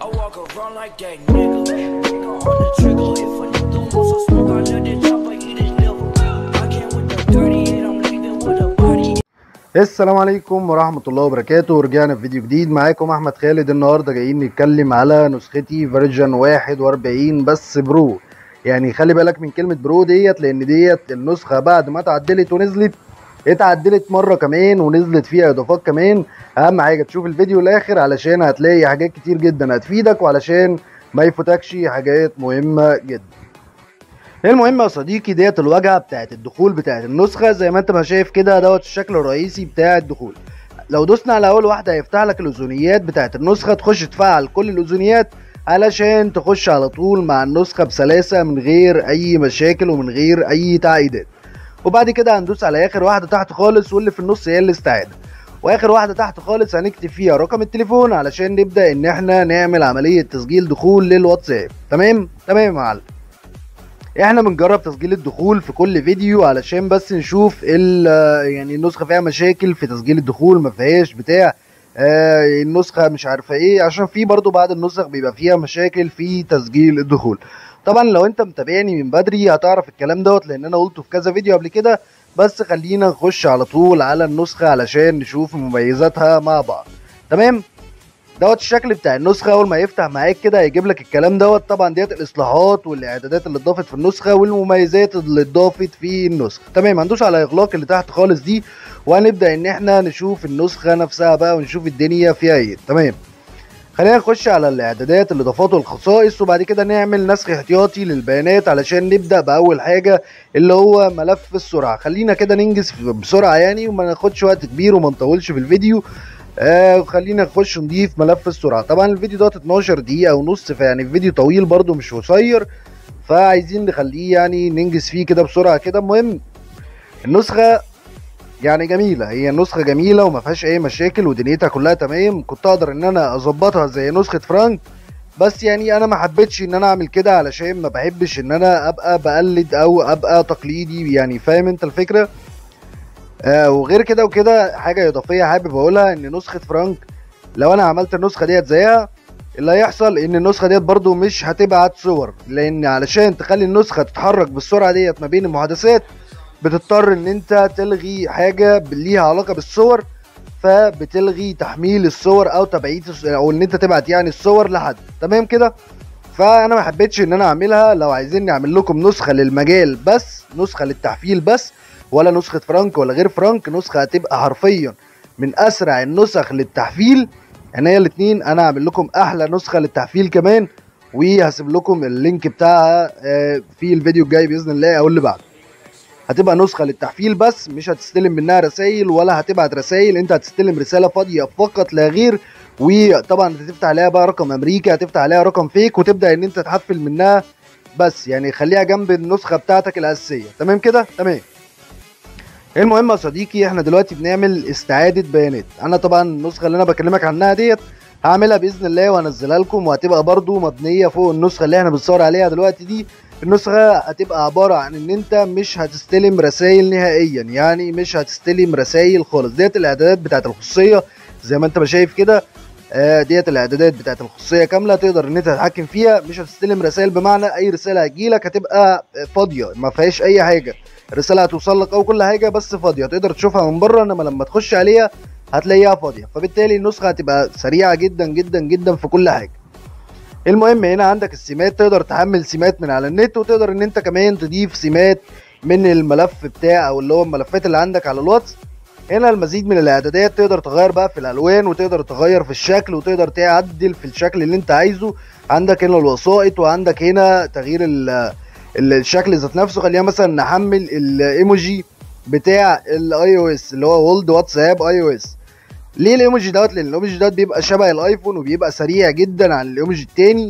walk around like that nigga. Nigga on the trigger. If a nigga wants some smoke, I let it chop, I eat his liver. I came with the 38, I'm leaving with a body. السلام عليكم ورحمة الله وبركاته ورجعنا في فيديو جديد معاكم أحمد خالد النهاردة جايين نتكلم على نسختي فيرجن 41 بس برو يعني خلي بالك من كلمة برو ديت لأن ديت النسخة بعد ما اتعدلت ونزلت اتعدلت مرة كمان ونزلت فيها إضافات كمان أهم حاجة تشوف الفيديو الآخر علشان هتلاقي حاجات كتير جدا هتفيدك وعلشان ما يفوتكش حاجات مهمة جدا المهم يا صديقي ديت الواجهه بتاعت الدخول بتاعت النسخه زي ما انت ما شايف كده دوت الشكل الرئيسي بتاع الدخول لو دوسنا على اول واحده هيفتح لك الاذونيات بتاعت النسخه تخش تفعل كل الاذونيات علشان تخش على طول مع النسخه بسلاسه من غير اي مشاكل ومن غير اي تعقيدات وبعد كده هندوس على اخر واحده تحت خالص واللي في النص هي الاستعاده واخر واحده تحت خالص هنكتب فيها رقم التليفون علشان نبدا ان احنا نعمل عمليه تسجيل دخول للواتساب تمام تمام يا معلم احنا بنجرب تسجيل الدخول في كل فيديو علشان بس نشوف ال يعني النسخه فيها مشاكل في تسجيل الدخول ما فيهاش بتاع آه النسخه مش عارفه ايه عشان في برضو بعض النسخ بيبقى فيها مشاكل في تسجيل الدخول طبعا لو انت متابعني من بدري هتعرف الكلام دوت لان انا قلته في كذا فيديو قبل كده بس خلينا نخش على طول على النسخه علشان نشوف مميزاتها مع بعض تمام دوت الشكل بتاع النسخه اول ما يفتح معاك كده هيجيب لك الكلام دوت طبعا ديت الاصلاحات والاعدادات اللي اتضافت في النسخه والمميزات اللي اتضافت في النسخه تمام هندوس على اغلاق اللي تحت خالص دي وهنبدا ان احنا نشوف النسخه نفسها بقى ونشوف الدنيا فيها ايه تمام خلينا نخش على الاعدادات الاضافات والخصائص وبعد كده نعمل نسخ احتياطي للبيانات علشان نبدا باول حاجه اللي هو ملف السرعه خلينا كده ننجز بسرعه يعني وما ناخدش وقت كبير وما نطولش في الفيديو آه خلينا نخش نضيف ملف السرعه طبعا الفيديو دوت 12 دقيقه ونص فيعني الفيديو طويل برده مش قصير فعايزين نخليه يعني ننجز فيه كده بسرعه كده المهم النسخه يعني جميله هي نسخه جميله وما فيهاش اي مشاكل ودنيتها كلها تمام كنت اقدر ان انا اظبطها زي نسخه فرانك بس يعني انا ما حبيتش ان انا اعمل كده علشان ما بحبش ان انا ابقى بقلد او ابقى تقليدي يعني فاهم انت الفكره آه وغير كده وكده حاجه اضافيه حابب اقولها ان نسخه فرانك لو انا عملت النسخه ديت زيها اللي هيحصل ان النسخه ديت برضو مش هتبعت صور لان علشان تخلي النسخه تتحرك بالسرعه ديت ما بين المحادثات بتضطر ان انت تلغي حاجه ليها علاقه بالصور فبتلغي تحميل الصور او تبعيت او ان انت تبعت يعني الصور لحد تمام كده فانا ما حبيتش ان انا اعملها لو عايزين نعمل لكم نسخه للمجال بس نسخه للتحفيل بس ولا نسخه فرانك ولا غير فرانك نسخه هتبقى حرفيا من اسرع النسخ للتحفيل يعني هي الاثنين انا هعمل لكم احلى نسخه للتحفيل كمان وهسيب لكم اللينك بتاعها في الفيديو الجاي باذن الله او اللي بعده هتبقى نسخه للتحفيل بس مش هتستلم منها رسائل ولا هتبعت رسائل انت هتستلم رساله فاضيه فقط لا غير وطبعا هتفتح عليها بقى رقم امريكا هتفتح عليها رقم فيك وتبدا ان انت تحفل منها بس يعني خليها جنب النسخه بتاعتك الاساسيه تمام كده تمام المهم يا صديقي احنا دلوقتي بنعمل استعاده بيانات انا طبعا النسخه اللي انا بكلمك عنها ديت هعملها باذن الله وانزلها لكم وهتبقى برضو مبنيه فوق النسخه اللي احنا بنصور عليها دلوقتي دي النسخه هتبقى عباره عن ان انت مش هتستلم رسائل نهائيا يعني مش هتستلم رسائل خالص ديت الاعدادات بتاعت الخصوصيه زي ما انت ما شايف كده آه ديت الاعدادات بتاعت الخصوصيه كامله تقدر ان انت تتحكم فيها مش هتستلم رسائل بمعنى اي رساله هتجيلك هتبقى فاضيه ما فيهاش اي حاجه الرساله هتوصل لك او كل حاجه بس فاضيه تقدر تشوفها من بره انما لما تخش عليها هتلاقيها فاضيه فبالتالي النسخه هتبقى سريعه جدا جدا جدا في كل حاجه المهم هنا عندك السمات تقدر تحمل سمات من على النت وتقدر ان انت كمان تضيف سمات من الملف بتاع او اللي هو الملفات اللي عندك على الواتس هنا المزيد من الاعدادات تقدر تغير بقى في الالوان وتقدر تغير في الشكل وتقدر تعدل في الشكل اللي انت عايزه عندك هنا الوسائط وعندك هنا تغيير الشكل ذات نفسه خلينا مثلا نحمل الايموجي بتاع الاي او اس اللي هو وولد واتساب اي او اس ليه الايموجي دوت لان الايموجي دوت بيبقى شبه الايفون وبيبقى سريع جدا عن الايموجي التاني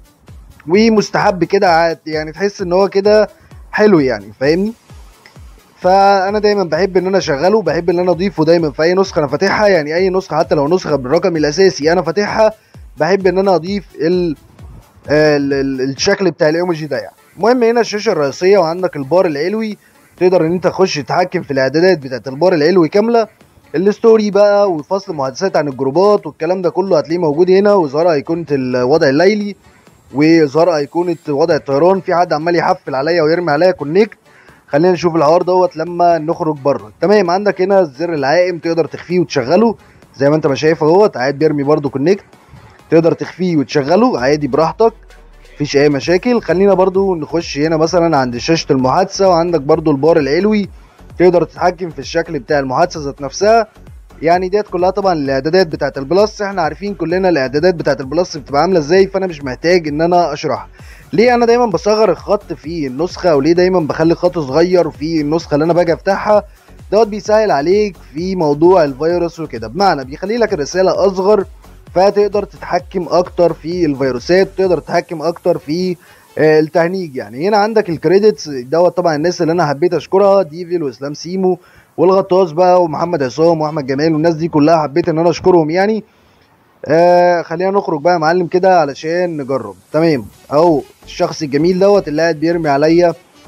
ومستحب كده يعني تحس ان هو كده حلو يعني فاهمني فانا دايما بحب ان انا اشغله بحب ان انا اضيفه دايما في اي نسخه انا فاتحها يعني اي نسخه حتى لو نسخه بالرقم الاساسي انا فاتحها بحب ان انا اضيف ال ال ال الشكل بتاع الايموجي ده يعني المهم هنا الشاشه الرئيسيه وعندك البار العلوي تقدر ان انت تخش تتحكم في الاعدادات بتاعت البار العلوي كامله الستوري بقى وفصل محادثات عن الجروبات والكلام ده كله هتلاقيه موجود هنا واظهار ايقونه الوضع الليلي واظهار ايقونه وضع الطيران في حد عمال يحفل عليا ويرمي عليا كونكت خلينا نشوف الحوار دوت لما نخرج بره تمام عندك هنا الزر العائم تقدر تخفيه وتشغله زي ما انت ما شايف اهوت قاعد بيرمي برده كونكت تقدر تخفيه وتشغله عادي براحتك مفيش اي مشاكل خلينا برضو نخش هنا مثلا عند شاشه المحادثه وعندك برضو البار العلوي تقدر تتحكم في الشكل بتاع المحادثه ذات نفسها يعني ديت كلها طبعا الاعدادات بتاعت البلس احنا عارفين كلنا الاعدادات بتاعت البلس بتبقى عامله ازاي فانا مش محتاج ان انا اشرحها ليه انا دايما بصغر الخط في النسخه او ليه دايما بخلي الخط صغير في النسخه اللي انا باجي افتحها دوت بيسهل عليك في موضوع الفيروس وكده بمعنى بيخلي لك الرساله اصغر فتقدر تتحكم اكتر في الفيروسات تقدر تتحكم اكتر في آه، التهنيج يعني هنا عندك الكريدتس دوت طبعا الناس اللي انا حبيت اشكرها ديفل واسلام سيمو والغطاس بقى ومحمد عصام واحمد جمال والناس دي كلها حبيت ان انا اشكرهم يعني آه خلينا نخرج بقى يا معلم كده علشان نجرب تمام اهو الشخص الجميل دوت اللي قاعد بيرمي عليا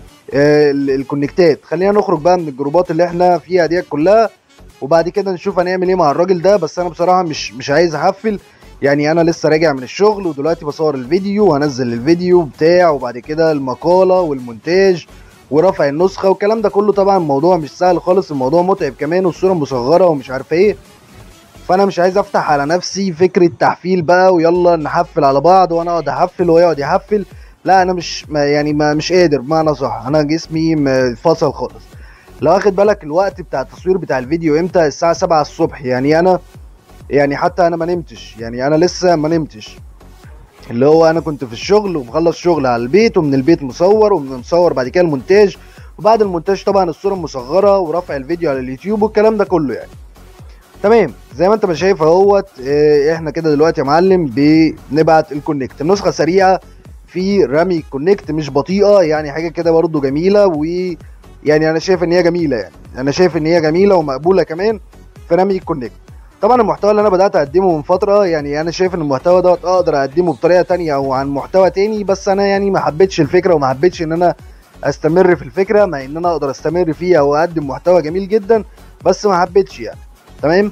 آه ال- الكونكتات خلينا نخرج بقى من الجروبات اللي احنا فيها ديت كلها وبعد كده نشوف هنعمل ايه مع الراجل ده بس انا بصراحه مش مش عايز احفل يعني انا لسه راجع من الشغل ودلوقتي بصور الفيديو وهنزل الفيديو بتاع وبعد كده المقاله والمونتاج ورفع النسخه والكلام ده كله طبعا الموضوع مش سهل خالص الموضوع متعب كمان والصوره مصغره ومش عارف ايه فانا مش عايز افتح على نفسي فكره تحفيل بقى ويلا نحفل على بعض وانا اقعد احفل وهو يقعد يحفل لا انا مش ما يعني ما مش قادر بمعنى صح انا جسمي م- فصل خالص لو واخد بالك الوقت بتاع التصوير بتاع الفيديو امتى الساعه 7 الصبح يعني انا يعني حتى انا ما نمتش يعني انا لسه ما نمتش اللي هو انا كنت في الشغل ومخلص شغل على البيت ومن البيت مصور ومن مصور بعد كده المونتاج وبعد المونتاج طبعا الصوره مصغره ورفع الفيديو على اليوتيوب والكلام ده كله يعني تمام زي ما انت ما شايف اهوت اه، احنا كده دلوقتي يا معلم بنبعت الكونكت النسخه سريعه في رمي الكونكت مش بطيئه يعني حاجه كده برضو جميله و يعني انا شايف ان هي جميله يعني انا شايف ان هي جميله ومقبوله كمان في رمي الكونكت طبعا المحتوى اللي انا بدات اقدمه من فتره يعني انا شايف ان المحتوى دوت اقدر اقدمه بطريقه تانية او عن محتوى تاني بس انا يعني ما حبيتش الفكره وما حبيتش ان انا استمر في الفكره مع ان انا اقدر استمر فيها واقدم محتوى جميل جدا بس ما حبيتش يعني تمام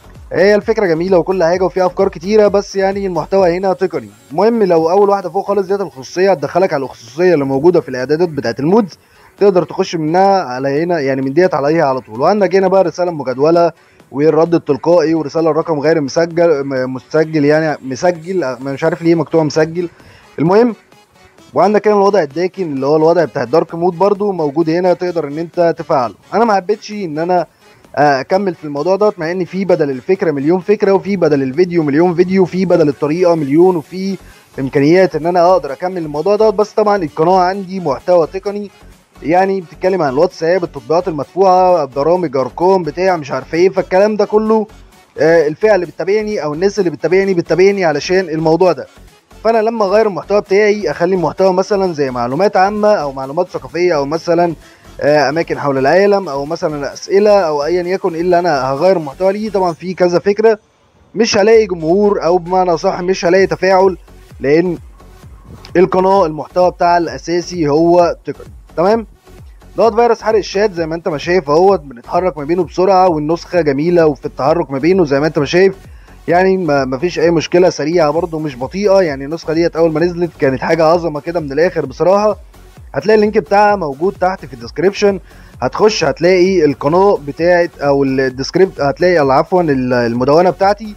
هي الفكره جميله وكل حاجه وفيها افكار كتيره بس يعني المحتوى هنا تقني المهم لو اول واحده فوق خالص ديت الخصوصيه هتدخلك على الخصوصيه اللي موجوده في الاعدادات بتاعت المودز تقدر تخش منها على هنا يعني من ديت عليها على طول وعندك هنا بقى رساله مجدوله والرد التلقائي ورساله الرقم غير مسجل م- مسجل يعني مسجل أه، مش عارف ليه مكتوب مسجل المهم وعندك هنا الوضع الداكن اللي هو الوضع بتاع الدارك مود برضو موجود هنا تقدر ان انت تفعله انا ما حبيتش ان انا آه، اكمل في الموضوع دوت مع ان في بدل الفكره مليون فكره وفي بدل الفيديو مليون فيديو وفي بدل الطريقه مليون وفي امكانيات ان انا اقدر اكمل الموضوع دوت بس طبعا القناه عندي محتوى تقني يعني بتتكلم عن الواتساب التطبيقات المدفوعه برامج ارقام بتاع مش عارف ايه فالكلام ده كله آه، الفئه اللي بتتابعني او الناس اللي بتتابعني بتتابعني علشان الموضوع ده فانا لما اغير المحتوى بتاعي اخلي محتوى مثلا زي معلومات عامه او معلومات ثقافيه او مثلا آه، اماكن حول العالم او مثلا اسئله او ايا يكن الا انا هغير المحتوى ليه طبعا في كذا فكره مش هلاقي جمهور او بمعنى صح مش هلاقي تفاعل لان القناه المحتوى بتاعها الاساسي هو تقني تمام دوت فيروس حرق الشات زي ما انت ما شايف اهوت بنتحرك ما بينه بسرعه والنسخه جميله وفي التحرك ما بينه زي ما انت ما شايف يعني ما ما فيش اي مشكله سريعه برده مش بطيئه يعني النسخه ديت اول ما نزلت كانت حاجه عظمه كده من الاخر بصراحه هتلاقي اللينك بتاعها موجود تحت في الديسكريبشن هتخش هتلاقي القناه بتاعت او الديسكريبت هتلاقي أو عفوا ال- المدونه بتاعتي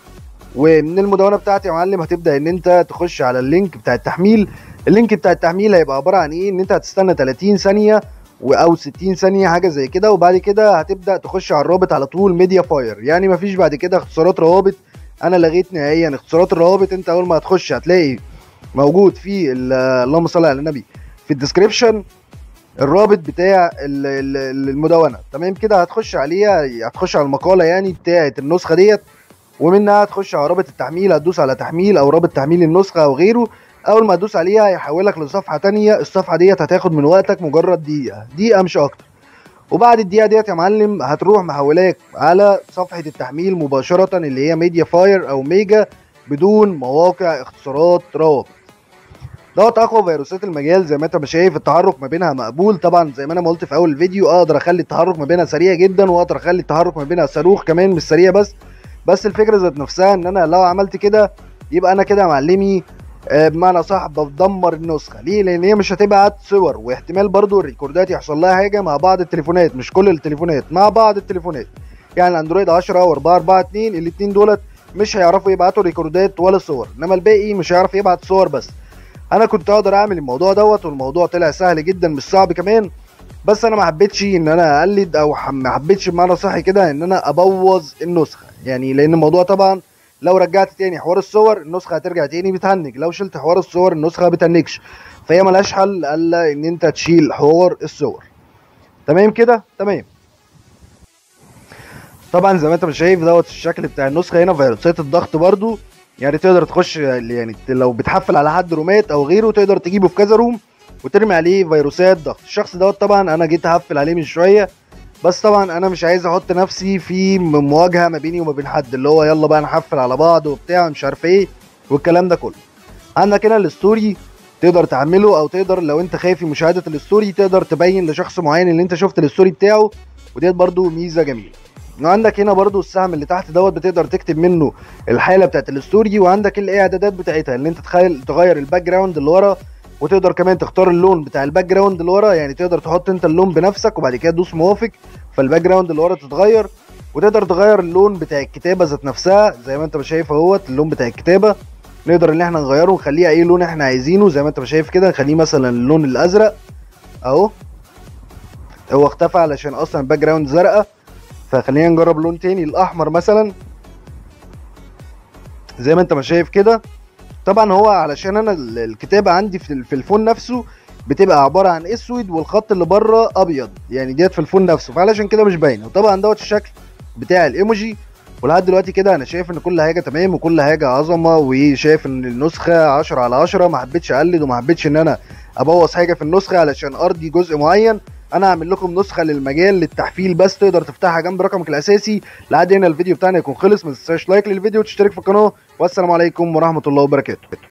ومن المدونه بتاعتي يا معلم هتبدا ان انت تخش على اللينك بتاع التحميل اللينك بتاع التحميل هيبقى عباره عن ايه ان انت هتستنى 30 ثانيه و- او 60 ثانيه حاجه زي كده وبعد كده هتبدا تخش على الرابط على طول ميديا فاير يعني مفيش بعد كده اختصارات روابط انا لغيت نهائيا اختصارات الروابط انت اول ما هتخش هتلاقي موجود في ال- اللهم صل على النبي في الديسكريبشن الرابط بتاع ال- ال- المدونه تمام كده هتخش عليها هتخش على المقاله يعني بتاعه النسخه ديت ومنها هتخش على رابط التحميل هتدوس على تحميل او رابط تحميل النسخه او غيره اول ما تدوس عليها هيحولك لصفحه تانية الصفحه ديت هتاخد من وقتك مجرد دقيقه دقيقه مش اكتر وبعد الدقيقه ديت يا معلم هتروح محولاك على صفحه التحميل مباشره اللي هي ميديا فاير او ميجا بدون مواقع اختصارات روابط دوت اقوى فيروسات المجال زي ما انت ما شايف التحرك ما بينها مقبول طبعا زي ما انا ما قلت في اول الفيديو اقدر اخلي التحرك ما بينها سريع جدا واقدر اخلي التحرك ما بينها صاروخ كمان مش سريع بس بس الفكره ذات نفسها ان انا لو عملت كده يبقى انا كده يا معلمي آه، بمعنى صح بدمر النسخه ليه لان هي مش هتبعت صور واحتمال برضو الريكوردات يحصل لها حاجه مع بعض التليفونات مش كل التليفونات مع بعض التليفونات يعني الاندرويد 10 و4 4 2 الاثنين دولت مش هيعرفوا يبعتوا ريكوردات ولا صور انما الباقي مش هيعرف يبعت صور بس انا كنت اقدر اعمل الموضوع دوت والموضوع طلع سهل جدا مش صعب كمان بس انا ما حبيتش ان انا اقلد او ح- ما حبيتش بمعنى صح كده ان انا ابوظ النسخه يعني لان الموضوع طبعا لو رجعت تاني حوار الصور النسخه هترجع تاني بتهنج لو شلت حوار الصور النسخه بتهنجش فهي ملهاش حل الا ان انت تشيل حوار الصور تمام كده تمام طبعا زي ما انت مش شايف دوت الشكل بتاع النسخه هنا فيروسات الضغط برضو يعني تقدر تخش يعني لو بتحفل على حد رومات او غيره تقدر تجيبه في كذا روم وترمي عليه فيروسات ضغط الشخص دوت طبعا انا جيت احفل عليه من شويه بس طبعا انا مش عايز احط نفسي في م- مواجهه ما بيني وما بين حد اللي هو يلا بقى نحفل على بعض وبتاع مش عارف ايه والكلام ده كله عندك هنا الستوري تقدر تعمله او تقدر لو انت خايف من مشاهده الستوري تقدر تبين لشخص معين اللي انت شفت الستوري بتاعه وديت برضو ميزه جميله وعندك هنا برضو السهم اللي تحت دوت بتقدر تكتب منه الحاله بتاعت الستوري وعندك الاعدادات بتاعتها اللي انت تخيل تغير الباك جراوند اللي ورا وتقدر كمان تختار اللون بتاع الباك جراوند اللي ورا يعني تقدر تحط انت اللون بنفسك وبعد كده تدوس موافق فالباك جراوند اللي ورا تتغير وتقدر تغير اللون بتاع الكتابه ذات نفسها زي ما انت ما شايف اهوت اللون بتاع الكتابه نقدر ان احنا نغيره ونخليه اي لون احنا عايزينه زي ما انت ما شايف كده نخليه مثلا اللون الازرق اهو هو اختفى علشان اصلا الباك جراوند زرقاء فخلينا نجرب لون تاني الاحمر مثلا زي ما انت ما شايف كده طبعا هو علشان انا ال- الكتابه عندي في ال- في الفون نفسه بتبقى عباره عن اسود والخط اللي بره ابيض يعني ديت في الفون نفسه فعلشان كده مش باينه وطبعا دوت الشكل بتاع الايموجي ولحد دلوقتي كده انا شايف ان كل حاجه تمام وكل حاجه عظمه وشايف ان النسخه 10 على 10 ما حبيتش اقلد وما حبيتش ان انا ابوظ حاجه في النسخه علشان ارضي جزء معين انا هعمل لكم نسخه للمجال للتحفيل بس تقدر تفتحها جنب رقمك الاساسي لحد هنا الفيديو بتاعنا يكون خلص ما تنساش لايك للفيديو وتشترك في القناه والسلام عليكم ورحمه الله وبركاته